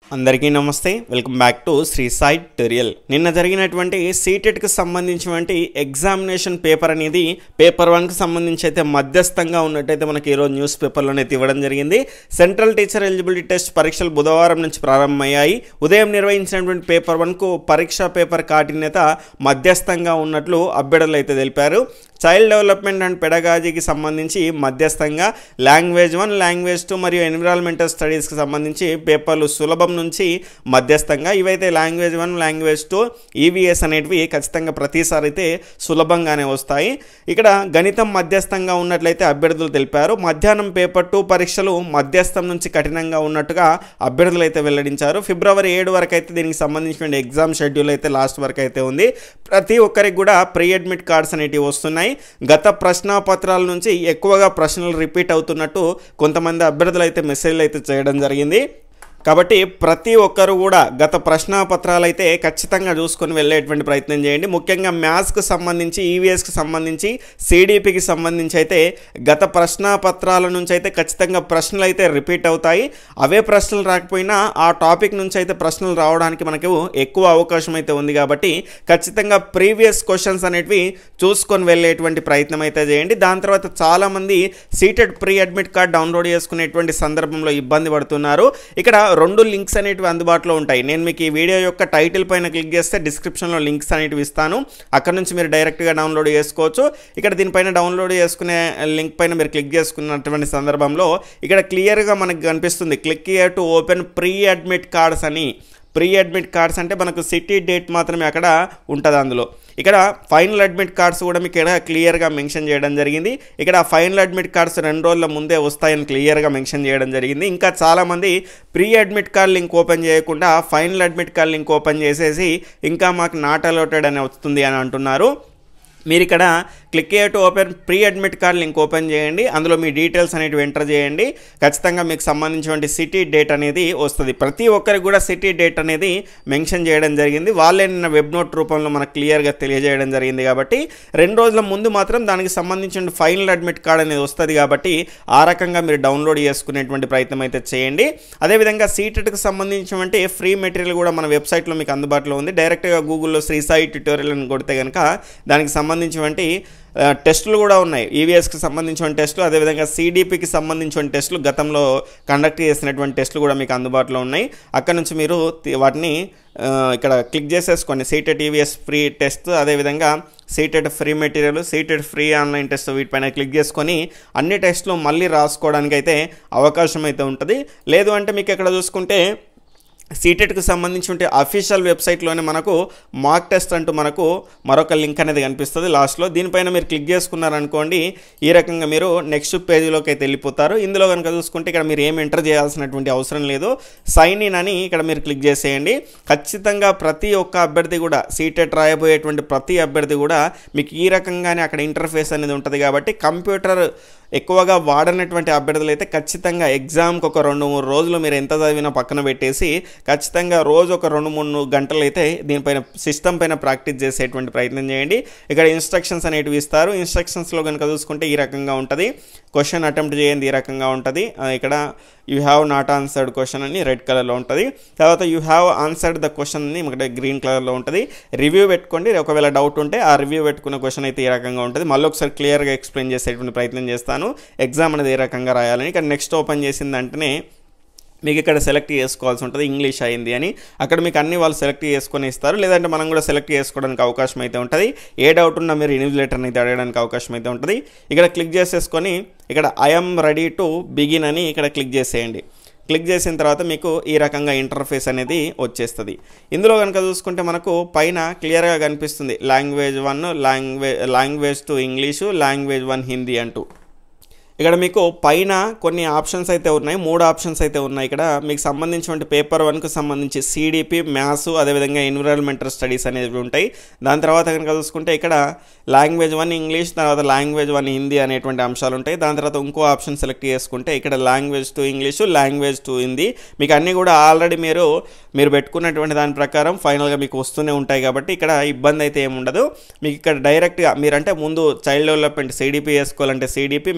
అందరికీ నమస్తే welcome back to Shri Sai tutorial నిన్న జరిగినటువంటి సీటెట్కి సంబంధించినటువంటి ఎగ్జామినేషన్ పేపర్ అనేది పేపర్ వన్కి సంబంధించి అయితే మధ్యస్థంగా ఉన్నట్టయితే మనకి ఈరోజు న్యూస్ పేపర్లోనే ఇవ్వడం జరిగింది సెంట్రల్ టీచర్ ఎలిజిబిలిటీ టెస్ట్ పరీక్షలు బుధవారం నుంచి ప్రారంభమయ్యాయి ఉదయం నిర్వహించినటువంటి పేపర్ వన్కు పరీక్షా పేపర్ కాఠిన్యత మధ్యస్థంగా ఉన్నట్లు అభ్యర్థులు అయితే తెలిపారు చైల్డ్ డెవలప్మెంట్ అండ్ పెడగాజీకి సంబంధించి మధ్యస్థంగా లాంగ్వేజ్ వన్ లాంగ్వేజ్ టూ మరియు ఎన్విరాన్మెంటల్ స్టడీస్కి సంబంధించి పేపర్లు సులభం నుంచి మధ్యస్థంగా ఇవైతే language one language two EVS అనేటివి ఖచ్చితంగా ప్రతిసారి అయితే సులభంగానే వస్తాయి ఇక్కడ గణితం మధ్యస్థంగా ఉన్నట్లయితే అభ్యర్థులు తెలిపారు మధ్యాహ్నం పేపర్ టూ పరీక్షలు మధ్యస్థం నుంచి కఠినంగా ఉన్నట్టుగా అభ్యర్థులు అయితే వెల్లడించారు ఫిబ్రవరి ఏడు వరకు అయితే దీనికి సంబంధించిన ఎగ్జామ్ షెడ్యూల్ అయితే లాస్ట్ వరకు అయితే ఉంది ప్రతి ఒక్కరికి కూడా ప్రీ అడ్మిట్ కార్డ్స్ అనేటివి వస్తున్నాయి గత ప్రశ్నాపత్రాల నుంచి ఎక్కువగా ప్రశ్నలు రిపీట్ అవుతున్నట్టు కొంతమంది అభ్యర్థులు అయితే మెసేజ్లు అయితే చేయడం జరిగింది కాబట్టి ప్రతి ఒక్కరు కూడా గత ప్రశ్నాపత్రాలు అయితే ఖచ్చితంగా చూసుకొని వెళ్ళేటువంటి ప్రయత్నం చేయండి ముఖ్యంగా మ్యాథ్స్కి సంబంధించి ఈవీఎస్కి సంబంధించి సిడిపికి సంబంధించి అయితే గత ప్రశ్నాపత్రాల నుంచి అయితే ఖచ్చితంగా ప్రశ్నలు అయితే రిపీట్ అవుతాయి అవే ప్రశ్నలు రాకపోయినా ఆ టాపిక్ నుంచి అయితే ప్రశ్నలు రావడానికి మనకు ఎక్కువ అవకాశం అయితే ఉంది కాబట్టి ఖచ్చితంగా ప్రీవియస్ క్వశ్చన్స్ అనేటివి చూసుకొని వెళ్ళేటువంటి ప్రయత్నం అయితే చేయండి దాని తర్వాత చాలామంది CTET pre admit card download చేసుకునేటువంటి సందర్భంలో ఇబ్బంది పడుతున్నారు ఇక్కడ రెండు లింక్స్ అనేటివి అందుబాటులో ఉంటాయి నేను మీకు ఈ వీడియో యొక్క టైటిల్ పైన క్లిక్ చేస్తే డిస్క్రిప్షన్లో లింక్స్ అనేటివి ఇస్తాను అక్కడ నుంచి మీరు డైరెక్ట్గా డౌన్లోడ్ చేసుకోవచ్చు ఇక్కడ దీనిపైన డౌన్లోడ్ చేసుకునే లింక్ పైన మీరు క్లిక్ చేసుకున్నటువంటి సందర్భంలో ఇక్కడ క్లియర్గా మనకు కనిపిస్తుంది click here to open pre admit cards అని ప్రీ అడ్మిట్ కార్డ్స్ అంటే మనకు సిటీ డేట్ మాత్రమే అక్కడ ఉంటుంది అందులో ఇక్కడ ఫైనల్ అడ్మిట్ కార్డ్స్ కూడా మీకు ఇక్కడ క్లియర్గా మెన్షన్ చేయడం జరిగింది ఇక్కడ ఫైనల్ అడ్మిట్ కార్డ్స్ రెండు రోజుల ముందే వస్తాయని క్లియర్గా మెన్షన్ చేయడం జరిగింది ఇంకా చాలామంది pre admit card link open చేయకుండా final admit card link open చేసేసి ఇంకా మాకు నాట్ అలౌటెడ్ అని వస్తుంది అని అంటున్నారు మీరు ఇక్కడ click to open pre admit card link open చేయండి అందులో మీ డీటెయిల్స్ అనేటివి ఎంటర్ చేయండి ఖచ్చితంగా మీకు సంబంధించినటువంటి సిటీ డేట్ అనేది వస్తుంది ప్రతి ఒక్కరికి కూడా సిటీ డేట్ అనేది మెన్షన్ చేయడం జరిగింది వాళ్ళే నిన్న వెబ్ నోట్ రూపంలో మనకు క్లియర్గా తెలియజేయడం జరిగింది కాబట్టి రెండు రోజుల ముందు మాత్రం దానికి సంబంధించిన ఫైనల్ అడ్మిట్ కార్డ్ అనేది వస్తుంది కాబట్టి ఆ రకంగా మీరు డౌన్లోడ్ చేసుకునేటువంటి ప్రయత్నం అయితే చేయండి అదేవిధంగా సీటెట్కి సంబంధించినటువంటి ఫ్రీ మెటీరియల్ కూడా మన వెబ్సైట్లో మీకు అందుబాటులో ఉంది డైరెక్ట్గా గూగుల్లో శ్రీ సాయి ట్యూటోరియల్ అని కొడితే కనుక దానికి సంబంధించినటువంటి టెస్టులు కూడా ఉన్నాయి ఈవీఎస్కి సంబంధించిన టెస్టులు అదేవిధంగా సిడిపికి సంబంధించిన టెస్టులు గతంలో కండక్ట్ చేసినటువంటి టెస్టులు కూడా మీకు అందుబాటులో ఉన్నాయి అక్కడ నుంచి మీరు వాటిని ఇక్కడ క్లిక్ చేసేసుకోండి సీటెడ్ ఈవీఎస్ ఫ్రీ టెస్ట్ అదేవిధంగా CTET free material CTET free online test వీటిపైన క్లిక్ చేసుకొని అన్ని టెస్టులు మళ్ళీ రాసుకోవడానికి అయితే అవకాశం అయితే ఉంటుంది లేదు అంటే మీకు ఇక్కడ చూసుకుంటే సీటెట్కి సంబంధించి అఫీషియల్ వెబ్సైట్లోనే మనకు మాక్ టెస్ట్ అంటూ మనకు మరొక లింక్ అనేది కనిపిస్తుంది లాస్ట్లో దీనిపైన మీరు క్లిక్ చేసుకున్నారనుకోండి ఈ రకంగా మీరు నెక్స్ట్ పేజీలోకి అయితే వెళ్ళిపోతారు ఇందులో కనుక చూసుకుంటే ఇక్కడ మీరు ఏం ఎంటర్ చేయాల్సినటువంటి అవసరం లేదు సైన్ ఇన్ అని ఇక్కడ మీరు క్లిక్ చేసేయండి ఖచ్చితంగా ప్రతి ఒక్క అభ్యర్థి కూడా సీటెట్ రాయబోయేటువంటి ప్రతి అభ్యర్థి కూడా మీకు ఈ రకంగానే అక్కడ ఇంటర్ఫేస్ అనేది ఉంటుంది కాబట్టి కంప్యూటర్ ఎక్కువగా వాడనటువంటి అభ్యర్థులు అయితే ఖచ్చితంగా ఎగ్జామ్కి ఒక రెండు మూడు రోజులు మీరు ఎంత చదివినా పక్కన పెట్టేసి ఖచ్చితంగా రోజు ఒక రెండు మూడు గంటలు అయితే దీనిపైన సిస్టమ్ పైన ప్రాక్టీస్ చేసేటువంటి ప్రయత్నం చేయండి ఇక్కడ ఇన్స్ట్రక్షన్స్ అనేటివి ఇస్తారు ఇన్స్ట్రక్షన్స్లో కనుక చూసుకుంటే ఈ రకంగా ఉంటుంది క్వశ్చన్ అటెంప్ట్ చేయండి ఈ రకంగా ఉంటుంది ఇక్కడ you have not answered question అని రెడ్ కలర్లో ఉంటుంది తర్వాత you have answered the question అని ఇక్కడ గ్రీన్ కలర్లో ఉంటుంది రివ్యూ పెట్టుకోండి ఒకవేళ డౌట్ ఉంటే ఆ రివ్యూ పెట్టుకున్న క్వశ్చన్ అయితే ఈ రకంగా ఉంటుంది మళ్ళీ ఒకసారి క్లియర్గా ఎక్స్ప్లెయిన్ చేసేటువంటి ప్రయత్నం చేస్తాను ఎగ్జామ్ అనేది ఏ రకంగా రాయాలని ఇక్కడ నెక్స్ట్ ఓపెన్ చేసిన వెంటనే మీకు ఇక్కడ సెలెక్ట్ చేసుకోవాల్సి ఉంటుంది ఇంగ్లీష్ అయింది అని అక్కడ మీకు అన్ని వాళ్ళు సెలెక్ట్ చేసుకొని ఇస్తారు లేదంటే మనం కూడా సెలెక్ట్ చేసుకోవడానికి అవకాశం అయితే ఉంటుంది ఏ డౌట్ ఉన్నా మీరు ఇన్విజిలేటర్ని అయితే అడగడానికి అవకాశం అయితే ఉంటుంది ఇక్కడ క్లిక్ చేసేసుకొని ఇక్కడ ఐఎమ్ రెడీ టు బిగిన్ అని ఇక్కడ క్లిక్ చేసేయండి క్లిక్ చేసిన తర్వాత మీకు ఈ రకంగా ఇంటర్ఫేస్ అనేది వచ్చేస్తుంది ఇందులో కనుక చూసుకుంటే మనకు పైన క్లియర్గా కనిపిస్తుంది language one language language two English language one Hindi అంటూ ఇక్కడ మీకు పైన కొన్ని ఆప్షన్స్ అయితే ఉన్నాయి మూడు ఆప్షన్స్ అయితే ఉన్నాయి ఇక్కడ మీకు సంబంధించిన పేపర్ వన్కి సంబంధించి సిడిపి మ్యాథ్స్ అదేవిధంగా ఎన్విరాన్మెంటల్ స్టడీస్ అనేవి ఉంటాయి దాని తర్వాత కనుక చూసుకుంటే ఇక్కడ లాంగ్వేజ్ వన్ ఇంగ్లీష్ తర్వాత లాంగ్వేజ్ వన్ హిందీ అనేటువంటి అంశాలు ఉంటాయి దాని తర్వాత ఇంకో ఆప్షన్ సెలెక్ట్ చేసుకుంటే ఇక్కడ language two English language two Hindi మీకు అన్నీ కూడా ఆల్రెడీ మీరు మీరు పెట్టుకున్నటువంటి దాని ప్రకారం ఫైనల్గా మీకు వస్తూనే ఉంటాయి కాబట్టి ఇక్కడ ఇబ్బంది అయితే ఏముండదు మీకు ఇక్కడ డైరెక్ట్గా మీరంటే ముందు చైల్డ్ డెవలప్మెంట్ సిడిపి వేసుకోవాలంటే సిడిపి మ్యాథ్స్ చేసుకోవాలి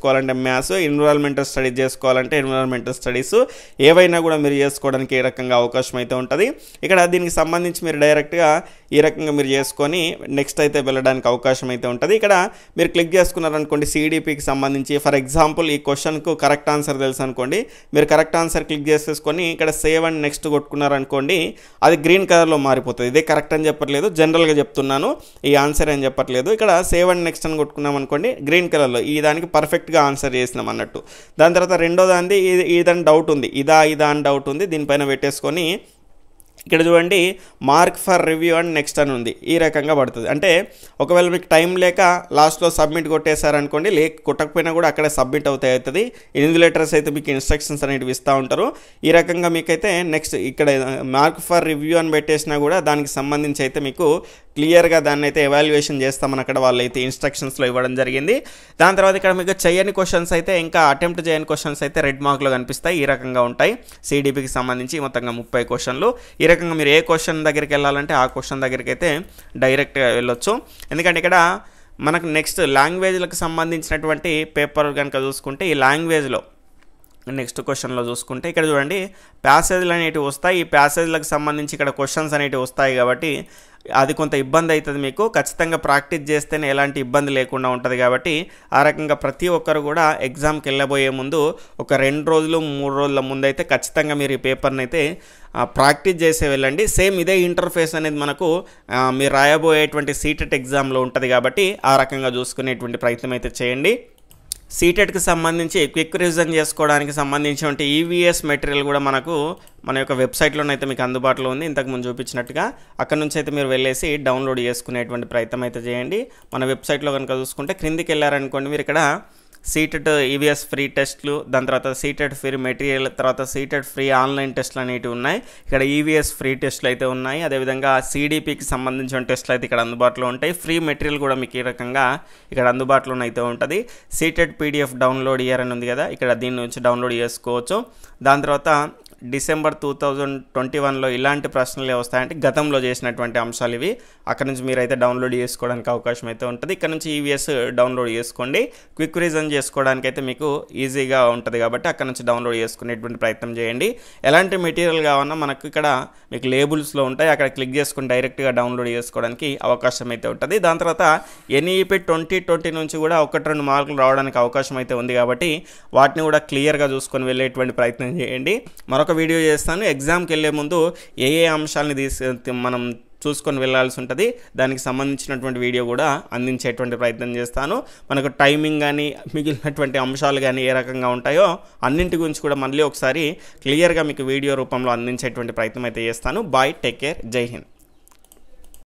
చేసుకోవాలంటే మ్యాథ్స్ ఎన్విరాన్మెంటల్ స్టడీస్ చేసుకోవాలంటే ఎన్విరాన్మెంటల్ స్టడీస్ ఏవైనా కూడా మీరు చేసుకోవడానికి ఏ రకంగా అవకాశం అయితే ఉంటుంది ఇక్కడ దీనికి సంబంధించి మీరు డైరెక్ట్గా ఈ రకంగా మీరు చేసుకొని నెక్స్ట్ అయితే వెళ్ళడానికి అవకాశం అయితే ఉంటుంది ఇక్కడ మీరు క్లిక్ చేసుకున్నారనుకోండి సిడిపికి సంబంధించి ఫర్ ఎగ్జాంపుల్ ఈ క్వశ్చన్కు కరెక్ట్ ఆన్సర్ తెలుసు అనుకోండి మీరు కరెక్ట్ ఆన్సర్ క్లిక్ చేసేసుకొని ఇక్కడ సేవ్ అండ్ నెక్స్ట్ కొట్టుకున్నారనుకోండి అది గ్రీన్ కలర్లో మారిపోతుంది ఇదే కరెక్ట్ అని చెప్పట్లేదు జనరల్గా చెప్తున్నాను ఈ ఆన్సర్ అని చెప్పట్లేదు ఇక్కడ సేవ్ అండ్ నెక్స్ట్ అని కొట్టుకున్నాం అనుకోండి గ్రీన్ కలర్లో ఈ దానికి పర్ఫెక్ట్గా ఆన్సర్ చేసినాం అన్నట్టు దాని తర్వాత రెండో దాన్ని ఇది ఇదని డౌట్ ఉంది ఇదా ఇదా అని డౌట్ ఉంది దీనిపైన పెట్టేసుకొని ఇక్కడ చూడండి mark for review and next అని ఉంది ఈ రకంగా పడుతుంది అంటే ఒకవేళ మీకు టైం లేక లాస్ట్లో సబ్మిట్ కొట్టేశారనుకోండి లేక కొట్టకపోయినా కూడా అక్కడే సబ్మిట్ అవుతాయి అవుతుంది ఇన్విలేటర్స్ అయితే మీకు ఇన్స్ట్రక్షన్స్ అనేటివి ఇస్తూ ఉంటారు ఈ రకంగా మీకైతే నెక్స్ట్ ఇక్కడ మార్క్ ఫర్ రివ్యూ అని పెట్టేసినా కూడా దానికి సంబంధించి అయితే మీకు క్లియర్గా దాన్ని అయితే ఎవాల్యుయేషన్ చేస్తామని అక్కడ వాళ్ళు అయితే ఇన్స్ట్రక్షన్స్లో ఇవ్వడం జరిగింది దాని తర్వాత ఇక్కడ మీకు చేయని క్వశ్చన్స్ అయితే ఇంకా అటెంప్ట్ చేయని క్వశ్చన్స్ అయితే రెడ్ మార్క్లో కనిపిస్తాయి ఈ రకంగా ఉంటాయి సిడిపికి సంబంధించి మొత్తంగా ముప్పై క్వశ్చన్లు ఈ రకంగా మీరు ఏ క్వశ్చన్ దగ్గరికి వెళ్ళాలంటే ఆ క్వశ్చన్ దగ్గరికి అయితే డైరెక్ట్గా వెళ్ళొచ్చు ఎందుకంటే ఇక్కడ మనకు నెక్స్ట్ లాంగ్వేజ్లకు సంబంధించినటువంటి పేపర్ కనుక చూసుకుంటే ఈ లాంగ్వేజ్లో నెక్స్ట్ క్వశ్చన్లో చూసుకుంటే ఇక్కడ చూడండి ప్యాసేజ్లు అనేటివి వస్తాయి ఈ ప్యాసేజ్లకు సంబంధించి ఇక్కడ క్వశ్చన్స్ అనేటివి వస్తాయి కాబట్టి అది కొంత ఇబ్బంది అవుతుంది మీకు ఖచ్చితంగా ప్రాక్టీస్ చేస్తేనే ఎలాంటి ఇబ్బంది లేకుండా ఉంటుంది కాబట్టి ఆ రకంగా ప్రతి ఒక్కరు కూడా ఎగ్జామ్కి వెళ్ళబోయే ముందు ఒక రెండు రోజులు మూడు రోజుల ముందు అయితే ఖచ్చితంగా మీరు ఈ పేపర్ని అయితే ప్రాక్టీస్ చేసే వెళ్ళండి సేమ్ ఇదే ఇంటర్ఫేస్ అనేది మనకు మీరు రాయబోయేటువంటి సీటెట్ ఎగ్జామ్లో ఉంటుంది కాబట్టి ఆ రకంగా చూసుకునేటువంటి ప్రయత్నం అయితే చేయండి సీటెట్కి సంబంధించి క్విక్ రివిజన్ చేసుకోవడానికి సంబంధించినటువంటి ఈవీఎస్ మెటీరియల్ కూడా మనకు మన యొక్క వెబ్సైట్లోనైతే మీకు అందుబాటులో ఉంది ఇంతకుముందు చూపించినట్టుగా అక్కడ నుంచి అయితే మీరు వెళ్ళేసి డౌన్లోడ్ చేసుకునేటువంటి ప్రయత్నం అయితే చేయండి మన వెబ్సైట్లో కనుక చూసుకుంటే క్రిందికి వెళ్ళారనుకోండి మీరు ఇక్కడ సీటెడ్ ఈవీఎస్ ఫ్రీ టెస్ట్లు దాని తర్వాత సీటెడ్ ఫ్రీ మెటీరియల్ తర్వాత సీటెడ్ ఫ్రీ ఆన్లైన్ టెస్ట్లు అనేటివి ఉన్నాయి ఇక్కడ ఈవీఎస్ ఫ్రీ టెస్ట్లు అయితే ఉన్నాయి అదేవిధంగా సిడిపికి సంబంధించిన టెస్ట్లు అయితే ఇక్కడ అందుబాటులో ఉంటాయి ఫ్రీ మెటీరియల్ కూడా మీకు ఈ రకంగా ఇక్కడ అందుబాటులో అయితే ఉంటుంది సీటెడ్ పీడిఎఫ్ డౌన్లోడ్ ఇయర్ అని ఉంది కదా ఇక్కడ దీని నుంచి డౌన్లోడ్ చేసుకోవచ్చు దాని తర్వాత డిసెంబర్ టూ థౌజండ్ ట్వంటీ వన్లో ఇలాంటి ప్రశ్నలే వస్తాయంటే గతంలో చేసినటువంటి అంశాలు ఇవి అక్కడ నుంచి మీరైతే డౌన్లోడ్ చేసుకోవడానికి అవకాశం అయితే ఉంటుంది ఇక్కడ నుంచి ఈవీఎస్ డౌన్లోడ్ చేసుకోండి క్విక్ రీజన్ చేసుకోవడానికి అయితే మీకు ఈజీగా ఉంటుంది కాబట్టి అక్కడ నుంచి డౌన్లోడ్ చేసుకునేటువంటి ప్రయత్నం చేయండి ఎలాంటి మెటీరియల్ కావాలన్నా మనకు ఇక్కడ మీకు లేబుల్స్లో ఉంటాయి అక్కడ క్లిక్ చేసుకుని డైరెక్ట్గా డౌన్లోడ్ చేసుకోవడానికి అవకాశం అయితే ఉంటుంది దాని తర్వాత ఎన్ఈపి ట్వంటీ ట్వంటీ నుంచి కూడా ఒకటి రెండు మార్కులు రావడానికి అవకాశం అయితే ఉంది కాబట్టి వాటిని కూడా క్లియర్గా చూసుకొని వెళ్ళేటువంటి ప్రయత్నం చేయండి మరొక వీడియో చేస్తాను ఎగ్జామ్కి వెళ్ళే ముందు ఏ ఏ అంశాలని తీసి మనం చూసుకొని వెళ్ళాల్సి ఉంటుంది దానికి సంబంధించినటువంటి వీడియో కూడా అందించేటువంటి ప్రయత్నం చేస్తాను మనకు టైమింగ్ కానీ మిగిలినటువంటి అంశాలు కానీ ఏ రకంగా ఉంటాయో అన్నింటి గురించి కూడా మళ్ళీ ఒకసారి క్లియర్గా మీకు వీడియో రూపంలో అందించేటువంటి ప్రయత్నం అయితే చేస్తాను బాయ్ టేక్ కేర్ జై హింద్